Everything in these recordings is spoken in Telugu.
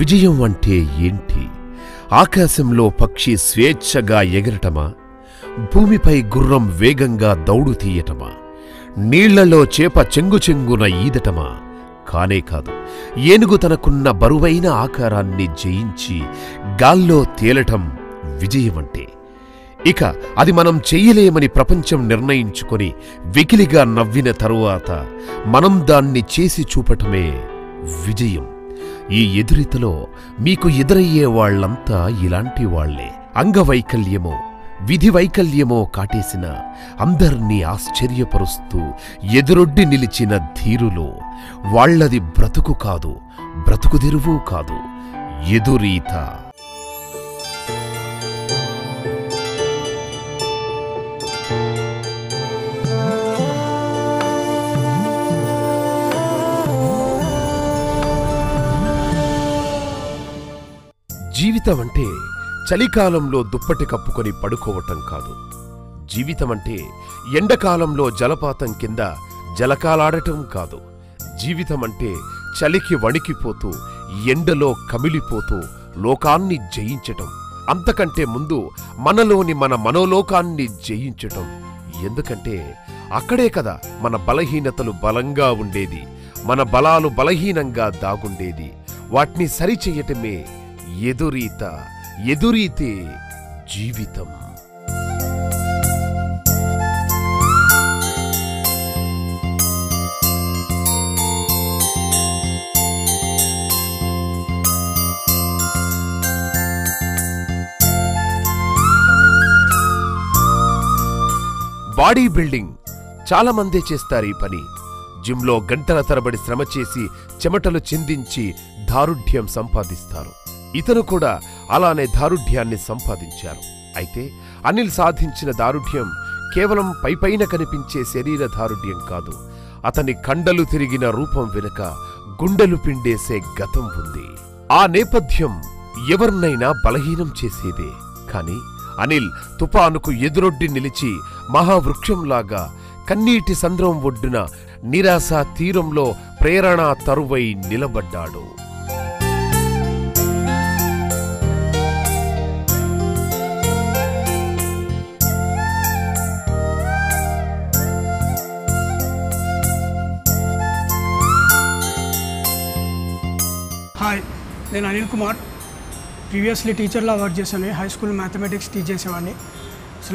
విజయం అంటే ఏంటి ఆకాశంలో పక్షి స్వేచ్ఛగా ఎగరటమా భూమిపై గుర్రం వేగంగా దౌడు తీయటమా నీళ్లలో చేప చెంగు చెంగున ఈదటమా కానే కాదు ఏనుగు తనకున్న బరువైన ఆకారాన్ని జయించి గాల్లో తేలటం విజయమంటే ఇక అది మనం చెయ్యలేమని ప్రపంచం నిర్ణయించుకొని వెకిలిగా నవ్విన తరువాత మనం దాన్ని చేసి చూపటమే విజయం ఈ ఎదురితలో మీకు ఎదురయ్యే వాళ్ళంతా ఇలాంటి వాళ్లే అంగవైకల్యమో విధి వైకల్యమో కాటేసిన అందర్నీ ఆశ్చర్యపరుస్తూ ఎదురొడ్డి నిలిచిన ధీరులో వాళ్ళది బ్రతుకు కాదు బ్రతుకుదెరువు కాదు ఎదురీత జీవితం అంటే చలికాలంలో దుప్పటి కప్పుకొని పడుకోవటం కాదు జీవితం అంటే ఎండకాలంలో జలపాతం కింద జలకాలాడటం కాదు జీవితం అంటే చలికి వణికిపోతూ ఎండలో కమిలిపోతూ లోకాన్ని జయించటం అంతకంటే ముందు మనలోని మన మనోలోకాన్ని జయించటం ఎందుకంటే అక్కడే కదా మన బలహీనతలు బలంగా ఉండేది మన బలాలు బలహీనంగా దాగుండేది వాటిని సరిచెయ్యటమే ఎదురీత ఎదురీతే జీవితం బాడీ బిల్డింగ్ చాలా మందే చేస్తారు ఈ పని జిమ్లో గంటల తరబడి శ్రమ చేసి చెమటలు చిందించి దారుఢ్యం సంపాదిస్తారు ఇతను కూడా అలానే దారుఢ్యాన్ని సంపాదించారు అయితే అనిల్ సాధించిన దారుఢ్యం కేవలం పైపైన కనిపించే శరీర దారుఢ్యం కాదు అతని కండలు తిరిగిన రూపం వెనుక గుండెలు పిండేసే గతం ఉంది ఆ నేపథ్యం ఎవరినైనా బలహీనం చేసేదే కాని అనిల్ తుపానుకు ఎదురొడ్డి నిలిచి మహావృక్షంలాగా కన్నీటి సంద్రం ఒడ్డున నిరాశ తీరంలో ప్రేరణా తరువై నిలబడ్డాడు హాయ్ నేను అనిల్ కుమార్ ప్రీవియస్లీ టీచర్లా వర్క్ చేశాను హై స్కూల్ మ్యాథమెటిక్స్ టీచ్ చేసేవాడిని అసలే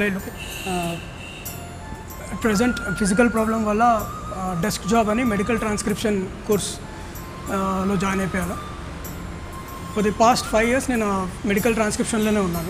ప్రజెంట్ ఫిజికల్ ప్రాబ్లం వల్ల డెస్క్ జాబ్ అని మెడికల్ ట్రాన్స్క్రిప్షన్ కోర్స్ లో జాయిన్ అయిపోయాను for the past five years నేను మెడికల్ ట్రాన్స్క్రిప్షన్లోనే ఉన్నాను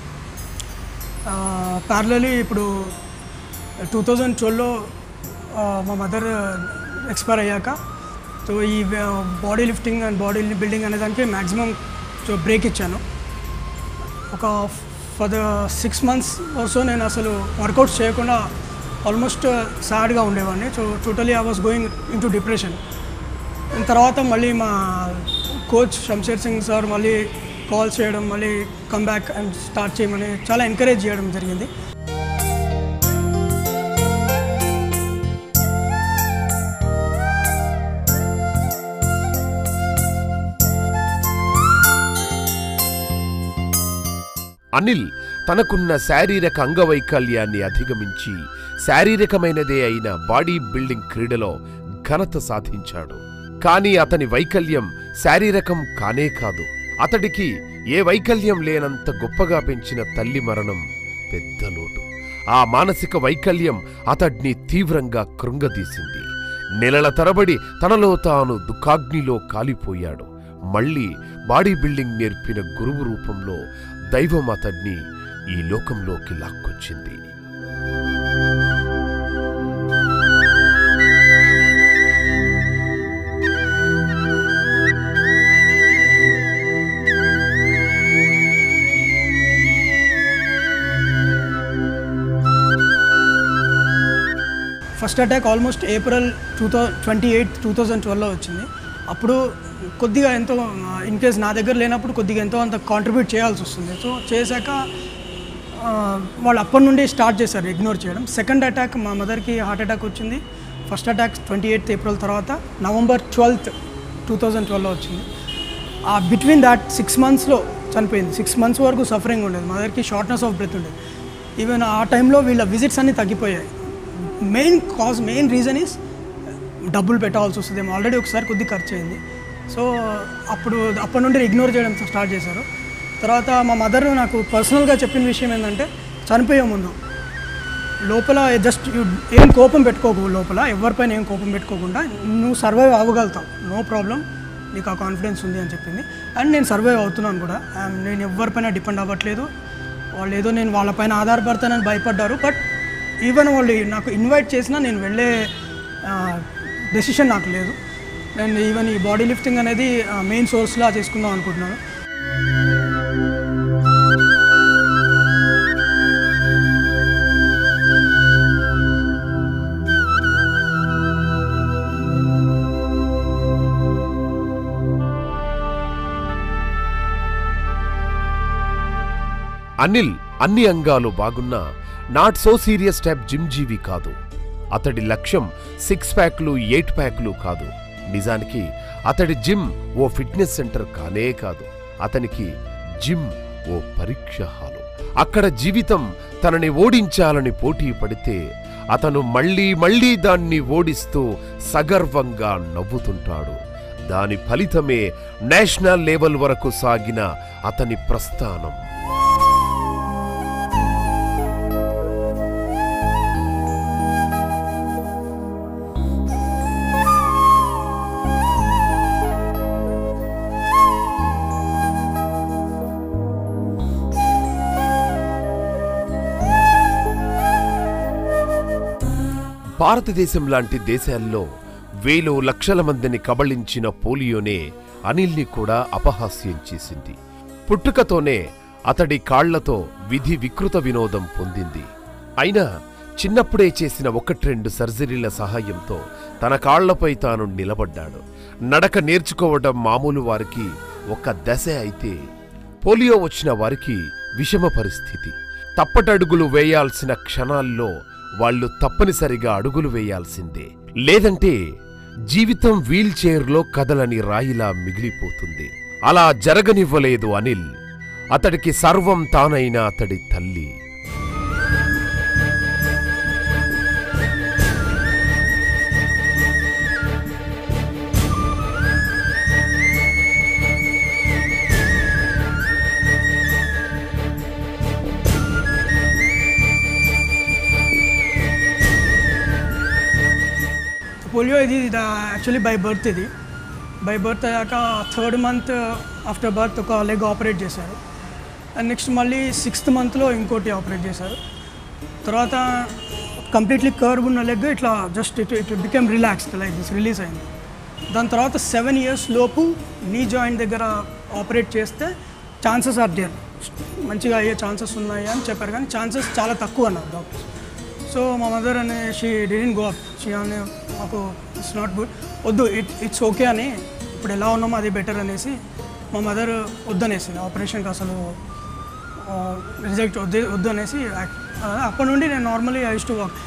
ప్యారలీ ఇప్పుడు టూ థౌజండ్ ట్వెల్వ్లో మా మదర్ ఎక్స్పైర్ అయ్యాక సో ఈ body lifting and body building అనే దానికి మ్యాక్సిమం బ్రేక్ ఇచ్చాను ఒక for the six months also నేను అసలు వర్కౌట్స్ చేయకుండా ఆల్మోస్ట్ సాడ్గా ఉండేవాడిని so totally I was going into depression తర్వాత మళ్ళీ మా కోచ్ శంషేర్ సింగ్ సార్ మళ్ళీ కాల్ చేయడం మళ్ళీ కమ్ బ్యాక్ అండ్ స్టార్ట్ చేయమని చాలా ఎంకరేజ్ చేయడం జరిగింది అనిల్ తనకున్న శారీరక అంగవైకల్యాన్ని అధిగమించి శారీరకమైనదే అయిన బాడీ బిల్డింగ్ క్రీడలో ఘనత సాధించాడు కానీ అతని వైకల్యం శారీరకం కానే కాదు అతడికి ఏ వైకల్యం లేనంత గొప్పగా పెంచిన తల్లి మరణం పెద్ద లోటు ఆ మానసిక వైకల్యం అతడ్ని తీవ్రంగా కృంగదీసింది నెలల తరబడి తనలో తాను దుఃఖాగ్నిలో కాలిపోయాడు మళ్ళీ బాడీ బిల్డింగ్ నేర్పిన గురువు రూపంలో దైవం అతడ్ని ఈ లోకంలోకి లాక్కొచ్చింది first attack almost April two థౌ ట్వంటీ ఎయిత్ టూ థౌజండ్ ట్వెల్వ్లో వచ్చింది అప్పుడు కొద్దిగా ఎంతో ఇన్ కేస్ నా దగ్గర లేనప్పుడు కొద్దిగా ఎంతో అంత కాంట్రిబ్యూట్ చేయాల్సి వస్తుంది సో చేశాక ఆ, వాళ్ళు అప్పటి నుండి స్టార్ట్ చేశారు ఇగ్నోర్ చేయడం సెకండ్ అటాక్ మా మదర్కి హార్ట్ అటాక్ వచ్చింది first attack twenty eighth April తర్వాత నవంబర్ ట్వెల్త్ టూ థౌజండ్ ట్వెల్వ్లో వచ్చింది ఆ బిట్వీన్ దాట్ సిక్స్ మంత్స్లో చనిపోయింది సిక్స్ మంత్స్ వరకు సఫరింగ్ ఉండేది మదర్కి షార్ట్నెస్ ఆఫ్ బ్రెత్ ఉండేది ఈవెన్ ఆ టైంలో వీళ్ళ విజిట్స్ అన్నీ తగ్గిపోయాయి main cause main reason is డబ్బులు పెట్టాల్సి వస్తుంది ఏమో ఆల్రెడీ ఒకసారి కొద్ది ఖర్చు అయింది సో అప్పుడు అప్పటి నుండి ఇగ్నోర్ చేయడం స్టార్ట్ చేశారు తర్వాత మా మదర్ నాకు పర్సనల్గా చెప్పిన విషయం ఏంటంటే చనిపోయే ముందు లోపల జస్ట్ ఏం కోపం పెట్టుకోకు లోపల ఎవరిపైన ఏం కోపం పెట్టుకోకుండా నువ్వు సర్వైవ్ అవ్వగలుగుతావు నో ప్రాబ్లం నీకు ఆ కాన్ఫిడెన్స్ ఉంది అని చెప్పింది అండ్ నేను సర్వైవ్ అవుతున్నాను కూడా I'm- నేను ఎవరిపైన డిపెండ్ అవ్వట్లేదు వాళ్ళు ఏదో నేను వాళ్ళపైన ఆధారపడతానని భయపడ్డారు బట్ ఈవెన్ వాళ్ళు నాకు ఇన్వైట్ చేసినా నేను వెళ్ళే డెసిషన్ నాకు లేదు నేను ఈవెన్ ఈ బాడీ లిఫ్టింగ్ అనేది మెయిన్ సోర్స్లా చేసుకుందాం అనుకుంటున్నాను అనిల్ అన్ని అంగాలు బాగున్నా not so serious type gym జీవి కాదు అతడి లక్ష్యం సిక్స్ ప్యాక్లు ఎయిట్ ప్యాక్లు కాదు నిజానికి అతడి జిమ్ ఓ ఫిట్నెస్ సెంటర్ కానే కాదు అతనికి జిమ్ ఓ పరీక్ష హాలు అక్కడ జీవితం తనని ఓడించాలని పోటీ పడితే అతను మళ్ళీ మళ్ళీ దాన్ని ఓడిస్తూ సగర్వంగా నవ్వుతుంటాడు దాని ఫలితమే నేషనల్ లెవెల్ వరకు సాగిన అతని ప్రస్థానం భారతదేశం లాంటి దేశాల్లో వేలు లక్షల మందిని కబళించిన పోలియోనే అనిల్ని కూడా అపహాస్యం చేసింది పుట్టుకతోనే అతడి కాళ్లతో విధి వికృత వినోదం పొందింది అయినా చిన్నప్పుడే చేసిన ఒకట్రెండు సర్జరీల సహాయంతో తన కాళ్లపై తాను నిలబడ్డాడు నడక నేర్చుకోవడం మామూలు వారికి ఒక దశ అయితే పోలియో వచ్చిన వారికి విషమ పరిస్థితి తప్పటడుగులు వేయాల్సిన క్షణాల్లో వాళ్ళు తప్పనిసరిగా అడుగులు వేయాల్సిందే లేదంటే జీవితం వీల్ చైర్లో కదలని రాయిలా మిగిలిపోతుంది అలా జరగనివ్వలేదు అనిల్ అతడికి సర్వం తానైన అతడి తల్లి పోలియో ఇది యాక్చువల్లీ బై బర్త్ ఇది బై బర్త్ అయ్యాక థర్డ్ మంత్ ఆఫ్టర్ బర్త్ ఒక లెగ్ ఆపరేట్ చేశారు అండ్ నెక్స్ట్ మళ్ళీ సిక్స్త్ మంత్లో ఇంకోటి ఆపరేట్ చేశారు తర్వాత కంప్లీట్లీ కర్వ్ ఉన్న లెగ్ ఇట్లా just it it became relaxed like this release అయింది దాని తర్వాత సెవెన్ ఇయర్స్ లోపు నీ జాయింట్ దగ్గర ఆపరేట్ చేస్తే ఛాన్సెస్ ఆర్ దేర్ మంచిగా అయ్యే ఛాన్సెస్ ఉన్నాయి అని చెప్పారు కానీ ఛాన్సెస్ చాలా తక్కువ అన్నారు డాక్టర్స్ సో మా మదర్ అనే she didn't go up she అనే మాకు ఇట్స్ నాట్ గుడ్ వద్దు ఇట్ ఇట్స్ ఓకే అని ఇప్పుడు ఎలా ఉన్నామో అది బెటర్ అనేసి మా మదర్ వద్దనేసింది ఆపరేషన్కి అసలు రిజెక్ట్ వద్దు వద్దు అనేసి ఆ, అప్పటి నుండి నేను నార్మలీ ఐ టు వాక్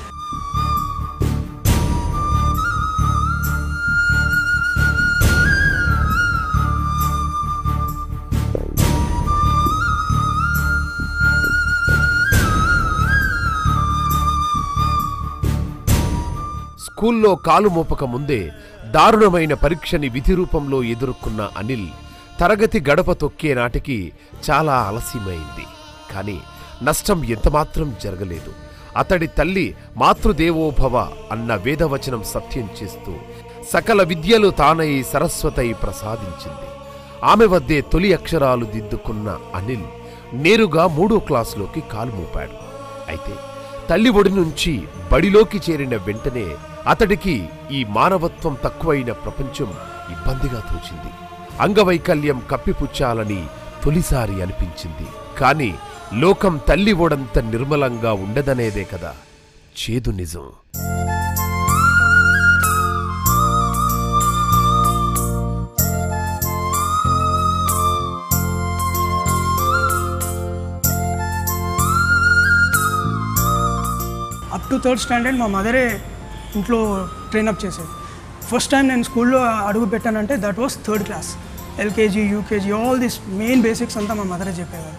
స్కూల్లో కాలు మోపక ముందే దారుణమైన పరీక్షని విధి రూపంలో ఎదుర్కొన్న అనిల్ తరగతి గడప తొక్కే నాటికి చాలా ఆలస్యమైంది కాని నష్టం ఎంతమాత్రం జరగలేదు అతడి తల్లి మాతృదేవోభవ అన్న వేదవచనం సత్యం చేస్తూ సకల విద్యలు తానై సరస్వతై ప్రసాదించింది ఆమె వద్దే తొలి అక్షరాలు దిద్దుకున్న అనిల్ నేరుగా మూడో క్లాసులోకి కాలు మోపాడు అయితే తల్లి ఒడి నుంచి బడిలోకి చేరిన వెంటనే అతడికి ఈ మానవత్వం తక్కువైన ప్రపంచం ఇబ్బందిగా తోచింది అంగవైకల్యం కప్పిపుచ్చాలని తొలిసారి అనిపించింది కాని లోకం తల్లి ఒడంత నిర్మలంగా ఉండదనేదే కదా చేదు నిజం అప్ టు థర్డ్ స్టాండర్డ్ మా మదరే ఇంట్లో ట్రైనప్ చేసేది ఫస్ట్ టైం నేను స్కూల్లో అడుగు పెట్టానంటే that was third class LKG UKG all this main basics అంతా మా మదరే చెప్పేవారు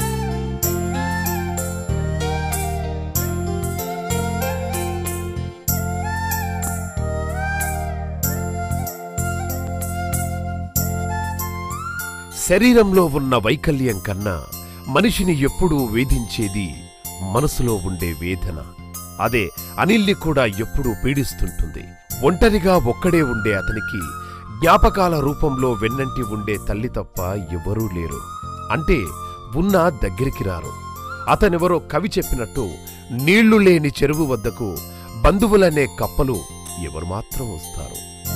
శరీరంలో ఉన్న వైకల్యం కన్నా మనిషిని ఎప్పుడూ వేధించేది మనసులో ఉండే వేదన అదే అనిల్ని కూడా ఎప్పుడూ పీడిస్తుంటుంది ఒంటరిగా ఒక్కడే ఉండే అతనికి జ్ఞాపకాల రూపంలో వెన్నంటి ఉండే తల్లి తప్ప ఎవరూ లేరు అంటే ఉన్నా దగ్గరికి రారు అతనెవరో కవి చెప్పినట్టు నీళ్లు లేని చెరువు వద్దకు బంధువులనే కప్పలు ఎవరు మాత్రం వస్తారు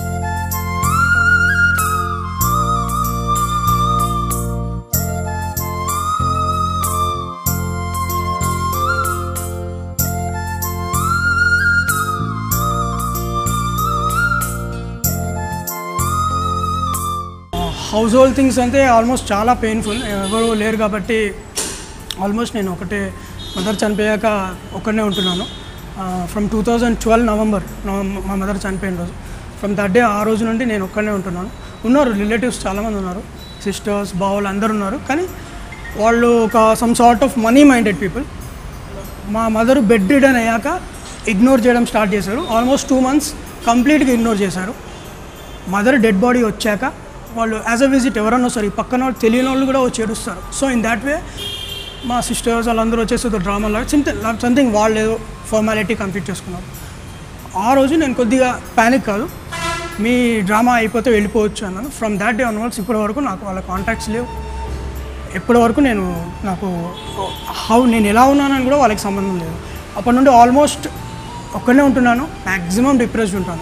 హౌస్ హోల్డ్ థింగ్స్ అంటే ఆల్మోస్ట్ చాలా పెయిన్ఫుల్ ఎవరు లేరు కాబట్టి ఆల్మోస్ట్ నేను ఒకటే మదర్ చనిపోయాక ఒక్కడనే ఉంటున్నాను from two thousand twelve November మా మదర్ చనిపోయిన రోజు ఫ్రమ్ దట్ డే ఆ రోజు నుండి నేను ఒక్కడనే ఉంటున్నాను ఉన్నారు రిలేటివ్స్ చాలామంది ఉన్నారు సిస్టర్స్ బావులు అందరు ఉన్నారు కానీ వాళ్ళు ఒక some sort of money minded people మా మదర్ బెడ్ రిడన్ అయ్యాక ఇగ్నోర్ చేయడం స్టార్ట్ చేశారు ఆల్మోస్ట్ టూ మంత్స్ కంప్లీట్గా ఇగ్నోర్ చేశారు మదర్ డెడ్ బాడీ వచ్చాక వాళ్ళు యాజ్ అ విజిట్ ఎవరన్నా వస్తారు ఈ పక్కన వాళ్ళు తెలియని వాళ్ళు కూడా వచ్చి ఏడుస్తారు సో ఇన్ దాట్ వే మా సిస్టర్స్ వాళ్ళందరూ వచ్చేసి డ్రామా లాగా సంథింగ్ సంథింగ్ వాళ్ళు ఏదో ఫార్మాలిటీ కంప్లీట్ చేసుకున్నారు ఆ రోజు నేను కొద్దిగా ప్యానిక్ కాదు మీ డ్రామా అయిపోతే వెళ్ళిపోవచ్చు అన్నాను ఫ్రమ్ దాట్ డే ఆన్వర్డ్స్ ఇప్పటి వరకు నాకు వాళ్ళ కాంటాక్ట్స్ లేవు ఎప్పటి వరకు నేను నాకు హౌ నేను ఎలా ఉన్నానని కూడా వాళ్ళకి సంబంధం లేదు అప్పటి నుండి ఆల్మోస్ట్ ఒక్కనే ఉంటున్నాను మ్యాక్సిమం డిప్రెస్డ్ ఉంటాను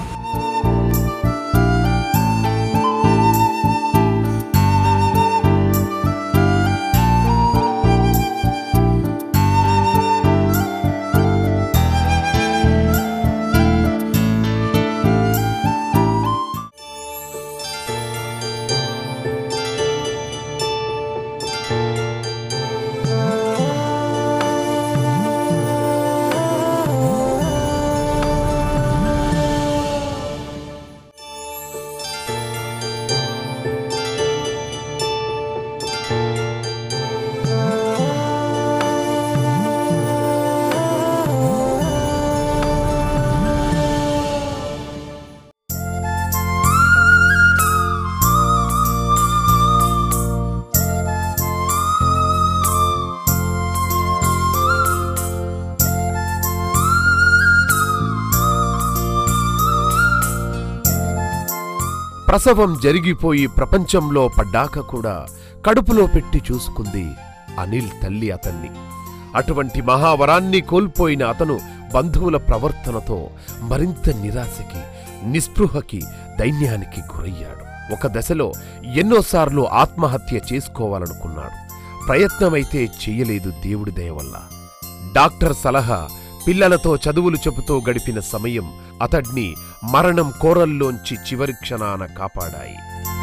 ప్రసవం జరిగిపోయి ప్రపంచంలో పడ్డాక కూడా కడుపులో పెట్టి చూసుకుంది అనిల్ తల్లి అతన్ని అటువంటి మహావరాన్ని కోల్పోయిన అతను బంధువుల ప్రవర్తనతో మరింత నిరాశకి నిస్పృహకి దైన్యానికి గురయ్యాడు ఒక దశలో ఎన్నోసార్లు ఆత్మహత్య చేసుకోవాలనుకున్నాడు ప్రయత్నమైతే చెయ్యలేదు దేవుడి దయ వల్ల డాక్టర్ సలహా పిల్లలతో చదువులు చెబుతూ గడిపిన సమయం అతడ్ని మరణం కోరల్లోంచి చివరి క్షణాన కాపాడాయి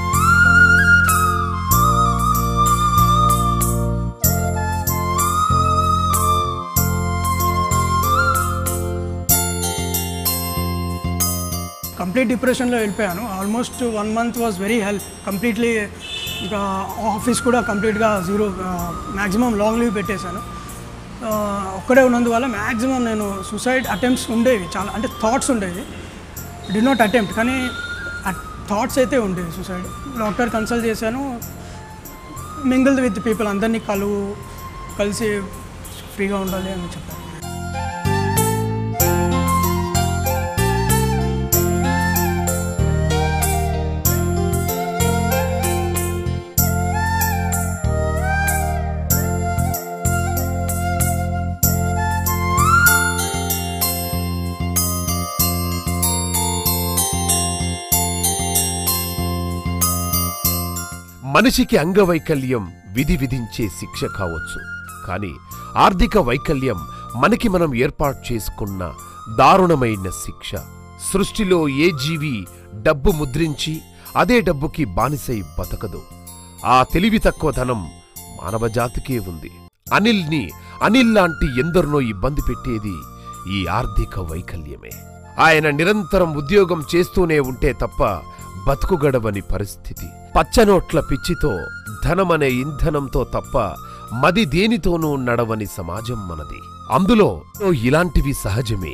కంప్లీట్ డిప్రెషన్లో వెళ్ళిపోయాను almost one month was very help completely ఇంకా ఆఫీస్ కూడా కంప్లీట్గా జీరో మ్యాక్సిమం లాంగ్ లీవ్ పెట్టేశాను ఆ, ఒక్కడే ఉన్నందువల్ల మ్యాక్సిమం నేను సూసైడ్ అటెంప్ట్స్ ఉండేవి చాలా అంటే థాట్స్ ఉండేవి డి నాట్ అటెంప్ట్ కానీ థాట్స్ అయితే ఉండేవి సూసైడ్ డాక్టర్ కన్సల్ట్ చేశాను మింగిల్ విత్ పీపుల్ అందరినీ కలువు కలిసి ఫ్రీగా ఉండాలి అని చెప్పారు మనిషికి అంగవైకల్యం విధి విధించే శిక్ష కావచ్చు కాని ఆర్థిక వైకల్యం మనకి మనం ఏర్పాటు చేసుకున్న దారుణమైన శిక్ష సృష్టిలో ఏ జీవి డబ్బు ముద్రించి అదే డబ్బుకి బానిసై బతకదు ఆ తెలివి తక్కువతనం మానవజాతికే ఉంది అనిల్ని అనిల్ లాంటి ఎందరినో ఇబ్బంది పెట్టేది ఈ ఆర్థిక వైకల్యమే ఆయన నిరంతరం ఉద్యోగం చేస్తూనే ఉంటే తప్ప బతుకుగడవని పరిస్థితి పచ్చనోట్ల పిచ్చితో ధనమనే ఇంధనంతో తప్ప మది దేనితోనూ నడవని సమాజం మనది అందులో ఇలాంటివి సహజమే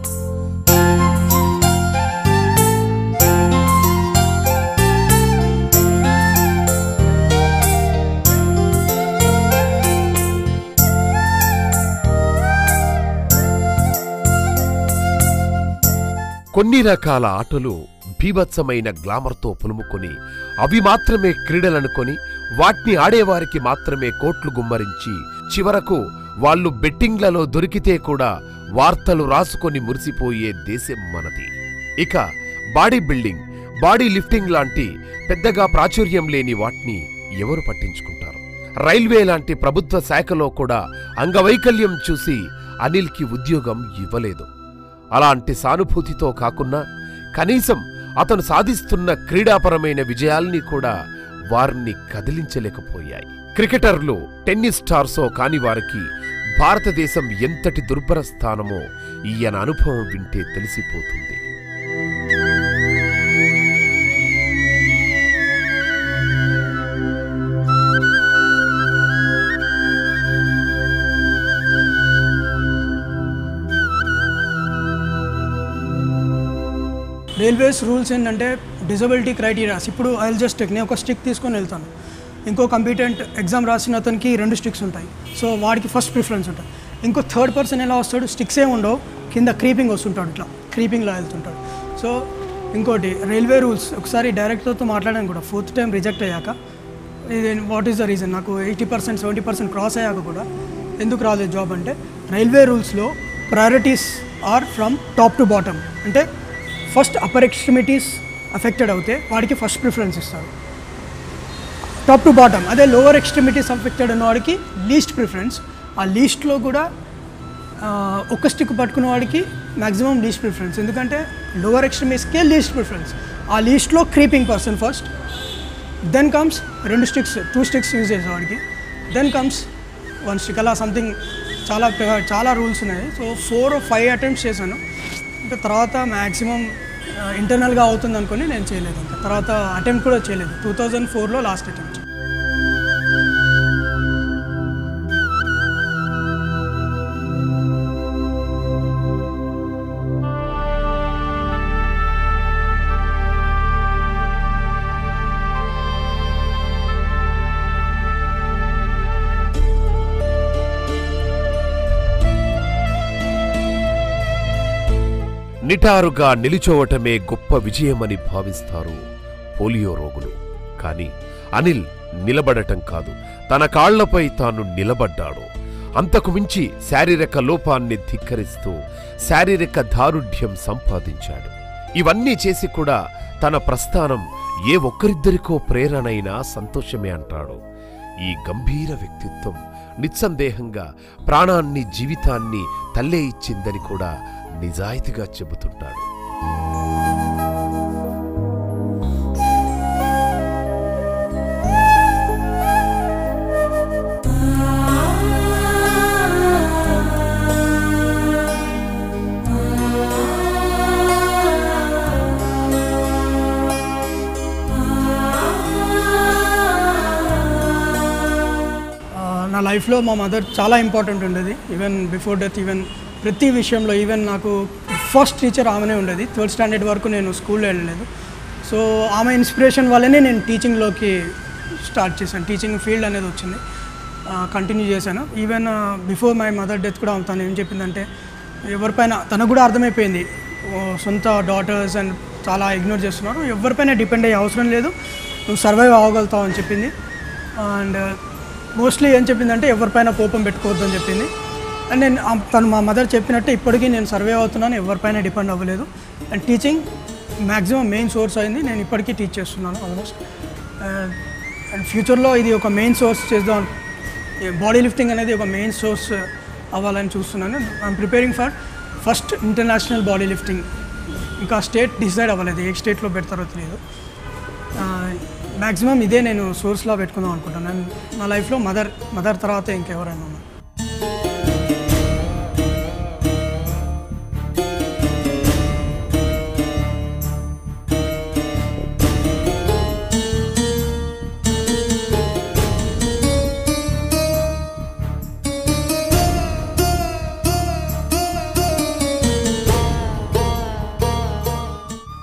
కొన్ని రకాల ఆటలు బీభత్సమైన గ్లామర్తో పులుముకొని అవి మాత్రమే క్రీడలనుకొని వాటిని ఆడేవారికి మాత్రమే కోట్లు గుమ్మరించి చివరకు వాళ్ళు బెట్టింగ్లలో దొరికితే కూడా వార్తలు రాసుకొని మురిసిపోయే దేశం మనది ఇక బాడీ బిల్డింగ్ బాడీ లిఫ్టింగ్ లాంటి పెద్దగా ప్రాచుర్యం లేని వాటిని ఎవరు పట్టించుకుంటారు రైల్వే లాంటి ప్రభుత్వ శాఖలో కూడా అంగవైకల్యం చూసి అనిల్కి ఉద్యోగం ఇవ్వలేదు అలాంటి సానుభూతితో కాకున్నా కనీసం అతను సాధిస్తున్న క్రీడాపరమైన విజయాల్ని కూడా వారిని కదిలించలేకపోయాయి క్రికెటర్లు టెన్నిస్ స్టార్సో కాని వారికి భారతదేశం ఎంతటి దుర్భర స్థానమో ఈయన అనుభవం వింటే తెలిసిపోతుంది రైల్వేస్ రూల్స్ ఏంటంటే డిజబిలిటీ క్రైటీరియాస్ ఇప్పుడు ఐ జస్ట్ టెక్ నేను ఒక స్టిక్ తీసుకొని వెళ్తాను ఇంకో కంప్యూటెంట్ ఎగ్జామ్ రాసిన అతనికి రెండు స్టిక్స్ ఉంటాయి సో వాడికి ఫస్ట్ ప్రిఫరెన్స్ ఉంటుంది ఇంకో థర్డ్ పర్సన్ ఎలా వస్తాడు స్టిక్స్ ఏ ఉండవు కింద క్రీపింగ్ వస్తుంటాడు ఇట్లా క్రీపింగ్లో వెళ్తుంటాడు సో ఇంకోటి రైల్వే రూల్స్ ఒకసారి డైరెక్టర్తో మాట్లాడాను కూడా ఫోర్త్ టైం రిజెక్ట్ అయ్యాక ఇది వాట్ ఈస్ ద రీజన్ నాకు eighty percent seventy percent cross అయ్యాక కూడా ఎందుకు రాలేదు జాబ్ అంటే రైల్వే రూల్స్లో priorities are from top to bottom అంటే ఫస్ట్ అప్పర్ ఎక్స్ట్రిమిటీస్ అఫెక్టెడ్ అవుతే వాడికి ఫస్ట్ ప్రిఫరెన్స్ ఇస్తారు టాప్ టు బాటమ్ అదే లోవర్ ఎక్స్ట్రిమిటీస్ అఫెక్టెడ్ ఉన్న వాడికి లీస్ట్ ప్రిఫరెన్స్ ఆ లీస్ట్లో కూడా ఆ, ఒక్క స్టిక్ పట్టుకున్న వాడికి మ్యాక్సిమం లీస్ట్ ప్రిఫరెన్స్ ఎందుకంటే లోవర్ ఎక్స్ట్రీమిస్కే లీస్ట్ ప్రిఫరెన్స్ ఆ లీస్ట్లో creeping person first then comes రెండు స్టిక్స్ టూ స్టిక్స్ యూజ్ చేసేవాడికి దెన్ కమ్స్ వన్ స్టిక్ అలా సంథింగ్ చాలా ప్ర- చాలా రూల్స్ ఉన్నాయి సో ఫోర్ ఫైవ్ అటెంప్ట్స్ చేశాను ఇంకా తర్వాత మ్యాక్సిమం ఇంటర్నల్గా అవుతుంది అనుకుని నేను చేయలేదు ఇంకా తర్వాత అటెంప్ట్ కూడా చేయలేదు టూ థౌజండ్ ఫోర్లో లాస్ట్ అటెంప్ట్ నిటారుగా నిలుచోవటమే గొప్ప విజయమని భావిస్తారు పోలియో రోగులు కాని అనిల్ నిలబడటం కాదు తన కాళ్లపై తాను నిలబడ్డాడు అంతకు మించి శారీరక లోపాన్ని ధిక్కరిస్తూ శారీరక దారుఢ్యం సంపాదించాడు ఇవన్నీ చేసి కూడా తన ప్రస్థానం ఏ ఒక్కరిద్దరికో ప్రేరణైనా సంతోషమే అంటాడు ఈ గంభీర వ్యక్తిత్వం నిస్సందేహంగా ప్రాణాన్ని జీవితాన్ని తల్లే ఇచ్చిందని కూడా నిజాయితీగా చెబుతుంటాడు ఆ, నా లైఫ్లో మా మదర్ చాలా ఇంపార్టెంట్ ఉండేది ఈవెన్ బిఫోర్ డెత్ ఈవెన్ ప్రతి విషయంలో ఈవెన్ నాకు ఫస్ట్ టీచర్ ఆమెనే ఉండేది థర్డ్ స్టాండర్డ్ వరకు నేను స్కూల్లో వెళ్ళలేదు సో ఆమె ఇన్స్పిరేషన్ వల్లనే నేను టీచింగ్లోకి స్టార్ట్ చేశాను టీచింగ్ ఫీల్డ్ అనేది వచ్చింది కంటిన్యూ చేశాను even before my mother death కూడా తను ఏం చెప్పిందంటే ఎవరిపైన తనకు కూడా అర్థమైపోయింది ఓ, సొంత డాటర్స్ అండ్ చాలా ఇగ్నోర్ చేస్తున్నారు ఎవరిపైన డిపెండ్ అయ్యే అవసరం లేదు నువ్వు సర్వైవ్ అవ్వగలుగుతావు అని చెప్పింది అండ్ మోస్ట్లీ ఏం చెప్పిందంటే ఎవరిపైన కోపం పెట్టుకోవద్దు అని చెప్పింది అండ్ నేను ఆ- తను మా మదర్ చెప్పినట్టు ఇప్పటికీ నేను సర్వే అవుతున్నాను ఎవరిపైన డిపెండ్ అవ్వలేదు and teaching maximum main source అయింది నేను ఇప్పటికీ టీచ్ చేస్తున్నాను ఆల్మోస్ట్ అండ్ ఫ్యూచర్లో ఇది ఒక మెయిన్ సోర్స్ చేద్దాం బాడీ లిఫ్టింగ్ అనేది ఒక మెయిన్ సోర్స్ అవ్వాలని చూస్తున్నాను I'm preparing for first international body lifting ఇంకా స్టేట్ డిసైడ్ అవ్వలేదు ఏ స్టేట్లో పెడతారో తెలియదు మ్యాక్సిమం ఇదే నేను సోర్స్లో పెట్టుకుందాం అనుకుంటున్నాను నా లైఫ్లో మదర్ మదర్ తర్వాత ఇంకెవరైనా ఉన్నారు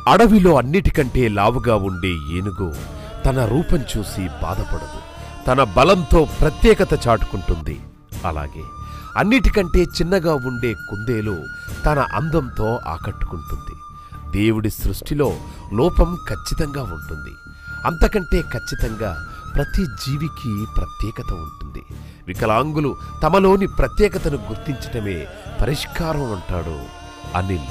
అడవిలో అన్నిటికంటే లావుగా ఉండే ఏనుగు తన రూపం చూసి బాధపడదు తన బలంతో ప్రత్యేకత చాటుకుంటుంది అలాగే అన్నిటికంటే చిన్నగా ఉండే కుందేలు తన అందంతో ఆకట్టుకుంటుంది దేవుడి సృష్టిలో లోపం ఖచ్చితంగా ఉంటుంది అంతకంటే ఖచ్చితంగా ప్రతి జీవికి ప్రత్యేకత ఉంటుంది వికలాంగులు తమలోని ప్రత్యేకతను గుర్తించటమే పరిష్కారం అంటాడు అనిల్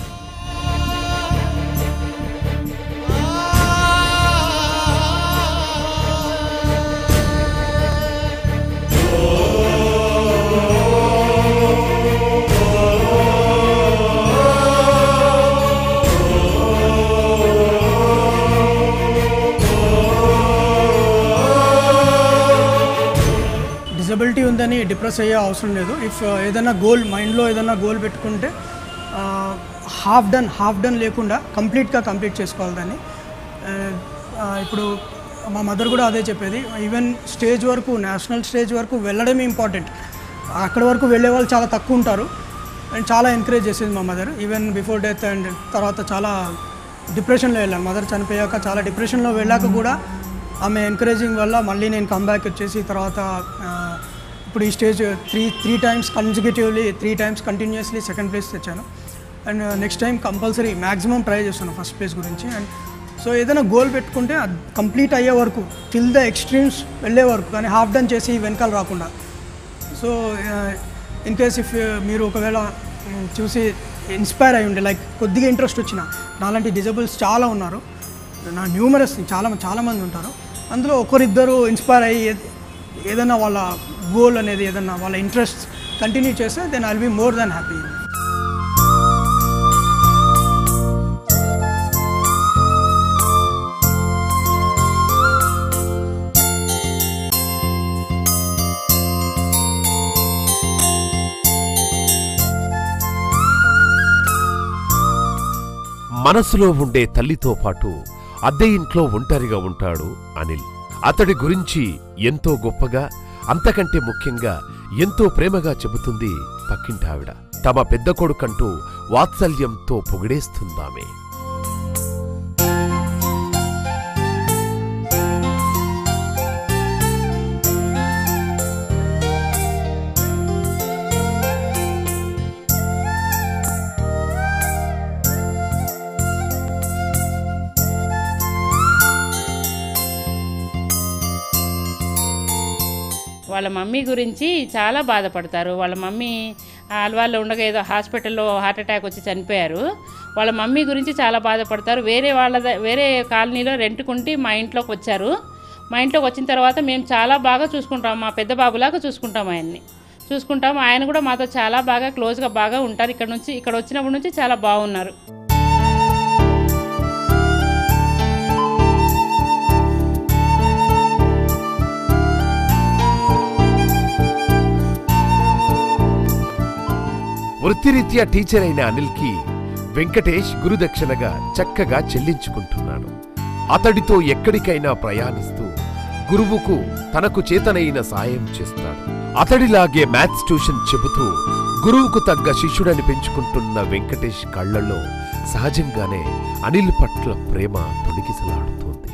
డిజబిలిటీ ఉందని డిప్రెస్ అయ్యే అవసరం లేదు ఇఫ్ ఏదైనా గోల్ మైండ్లో ఏదైనా గోల్ పెట్టుకుంటే హాఫ్ డన్ హాఫ్ డన్ లేకుండా కంప్లీట్గా కంప్లీట్ చేసుకోవాలి దాన్ని ఆ, ఇప్పుడు మా మదర్ కూడా అదే చెప్పేది ఈవెన్ స్టేజ్ వరకు నేషనల్ స్టేజ్ వరకు వెళ్ళడమే ఇంపార్టెంట్ అక్కడ వరకు వెళ్ళే వాళ్ళు చాలా తక్కువ ఉంటారు అండ్ చాలా ఎంకరేజ్ చేసేది మా mother even before death and తర్వాత చాలా డిప్రెషన్లో వెళ్ళాను మదర్ చనిపోయాక చాలా డిప్రెషన్లో వెళ్ళాక కూడా ఆమె ఎంకరేజింగ్ వల్ల మళ్ళీ నేను కంబ్యాక్ వచ్చేసి తర్వాత ఆ, ఇప్పుడు ఈ stage three three times consecutively three times continuously second place తెచ్చాను and next time compulsory maximum try చేస్తాను ఫస్ట్ ప్లేస్ గురించి అండ్ సో ఏదైనా గోల్ పెట్టుకుంటే అది కంప్లీట్ అయ్యే వరకు టిల్ ద ఎక్స్ట్రీమ్స్ వెళ్ళే వరకు కానీ హాఫ్ డన్ చేసి వెనకాల రాకుండా సో ఇన్ కేస్ ఇఫ్ మీరు ఒకవేళ మ్, చూసి ఇన్స్పైర్ అయి ఉండే లైక్ కొద్దిగా ఇంట్రెస్ట్ వచ్చిన నాలాంటి డిజబుల్స్ చాలా ఉన్నారు నా న్యూమరస్ చాలా చాలా మంది ఉంటారు అందులో ఒకరిద్దరు ఇన్స్పైర్ అయ్యి ఏ- ఏదైనా వాళ్ళ గోల్ అనేది ఏదైనా వాళ్ళ ఇంట్రెస్ట్ కంటిన్యూ చేస్తే then I'll be more than happy మనసులో ఉండే తల్లితో పాటు అద్దె ఇంట్లో ఒంటరిగా ఉంటాడు అనిల్ అతడి గురించి ఎంతో గొప్పగా అంతకంటే ముఖ్యంగా ఎంతో ప్రేమగా చెబుతుంది పక్కింటావిడ తమ పెద్ద కొడుకంటూ వాత్సల్యంతో పొగిడేస్తుందామే వాళ్ళ మమ్మీ గురించి చాలా బాధపడతారు వాళ్ళ మమ్మీ ఆల్వాల్లో ఉండగా ఏదో హాస్పిటల్లో హార్ట్ అటాక్ వచ్చి చనిపోయారు వాళ్ళ మమ్మీ గురించి చాలా బాధపడతారు వేరే వాళ్ళ ద- వేరే కాలనీలో రెంట్కుంటి మా ఇంట్లోకి వచ్చారు మా ఇంట్లోకి వచ్చిన తర్వాత మేము చాలా బాగా చూసుకుంటాం మా పెద్ద బాబులాగా చూసుకుంటాం ఆయన్ని చూసుకుంటాం ఆయన కూడా మాతో చాలా బాగా క్లోజ్గా బాగా ఉంటారు ఇక్కడ నుంచి ఇక్కడ వచ్చినప్పటి నుంచి చాలా బాగున్నారు వృత్తిరీత్యా టీచర్ అయిన అనిల్కి వెంకటేష్ గురుదక్షిణగా చక్కగా చెల్లించుకుంటున్నాడు అతడితో ఎక్కడికైనా ప్రయాణిస్తూ గురువుకు తనకు చేతనైన సాయం చేస్తాడు అతడిలాగే మ్యాథ్స్ ట్యూషన్ చెబుతూ గురువుకు తగ్గ శిష్యుడని పెంచుకుంటున్న వెంకటేష్ కళ్ళల్లో సహజంగానే అనిల్ పట్ల ప్రేమ తొణికిసలాడుతోంది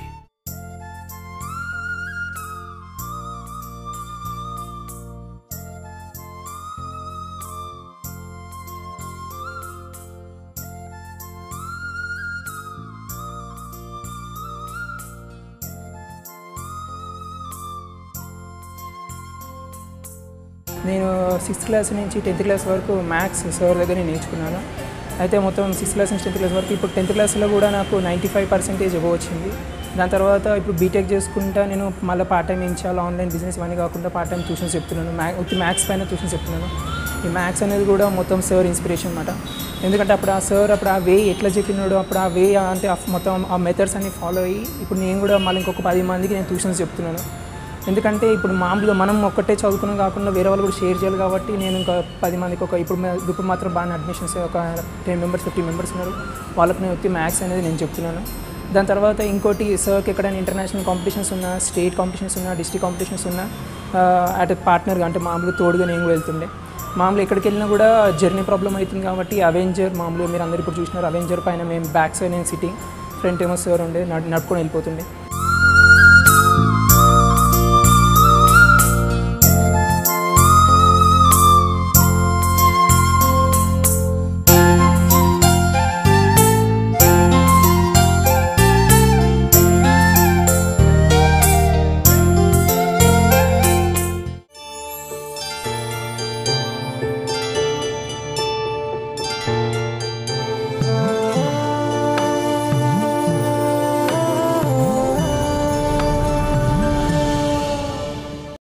నేను సిక్స్త్ క్లాస్ నుంచి టెన్త్ క్లాస్ వరకు మ్యాథ్స్ సార్ దగ్గర నేను నేర్చుకున్నాను అయితే మొత్తం సిక్స్త్ క్లాస్ నుంచి టెన్త్ క్లాస్ వరకు ఇప్పుడు టెన్త్ క్లాస్లో కూడా నాకు నైంటీ ఫైవ్ పర్సెంటేజ్ ఎబో వచ్చింది దాని తర్వాత ఇప్పుడు బీటెక్ చేసుకుంటా నేను మళ్ళీ పార్ట్ టైం ఏం చేయాలి ఆన్లైన్ బిజినెస్ ఇవన్నీ కాకుండా పార్ట్ టైం ట్యూషన్స్ చెప్తున్నాను మ్యా ఉత్తి మ్యాథ్స్ పైన ట్యూషన్స్ చెప్తున్నాను ఈ మ్యాథ్స్ అనేది కూడా మొత్తం సార్ ఇన్స్పిరేషన్ అనమాట ఎందుకంటే అప్పుడు ఆ సార్ అప్పుడు ఆ వే ఎట్లా చెప్పినాడో అప్పుడు ఆ వే అంటే ఆ మొత్తం ఆ మెథడ్స్ అన్ని ఫాలో అయ్యి ఇప్పుడు నేను కూడా మళ్ళీ ఇంకొక పది మందికి నేను ట్యూషన్స్ చెప్తున్నాను ఎందుకంటే ఇప్పుడు మామూలుగా మనం ఒక్కటే చదువుకున్నాం కాకుండా వేరే వాళ్ళు కూడా షేర్ చేయాలి కాబట్టి నేను ఇంకా పది మందికి ఒక ఇప్పుడు మే- ఇప్పుడు మాత్రం బాగా అడ్మిషన్స్ ఒక టెన్ మెంబర్స్ ఫిఫ్టీ మెంబర్స్ ఉన్నారు వాళ్ళకి నేను వచ్చి మ్యాథ్స్ అనేది నేను చెప్తున్నాను దాని తర్వాత ఇంకోటి సార్కి ఎక్కడైనా ఇంటర్నేషనల్ కాంపిటీషన్స్ ఉన్నా స్టేట్ కాంపిటీషన్స్ ఉన్నా డిస్ట్రిక్ట్ కాంపిటీషన్స్ ఉన్నా అట్ పార్ట్నర్గా అంటే మామూలుగా తోడుగా నేను కూడా వెళ్తుండే మామూలు ఎక్కడికి వెళ్ళినా కూడా జర్నీ ప్రాబ్లం అవుతుంది కాబట్టి అవెంజర్ మామూలుగా మీరు అందరు ఇప్పుడు చూసినారు అవెంజర్ పైన మేము బ్యాక్ సైడ్ నేను సిట్టింగ్ ఫ్రంట్ ఏమో సార్ ఉండే నడు- నడుపుకొని వెళ్ళిపోతుండే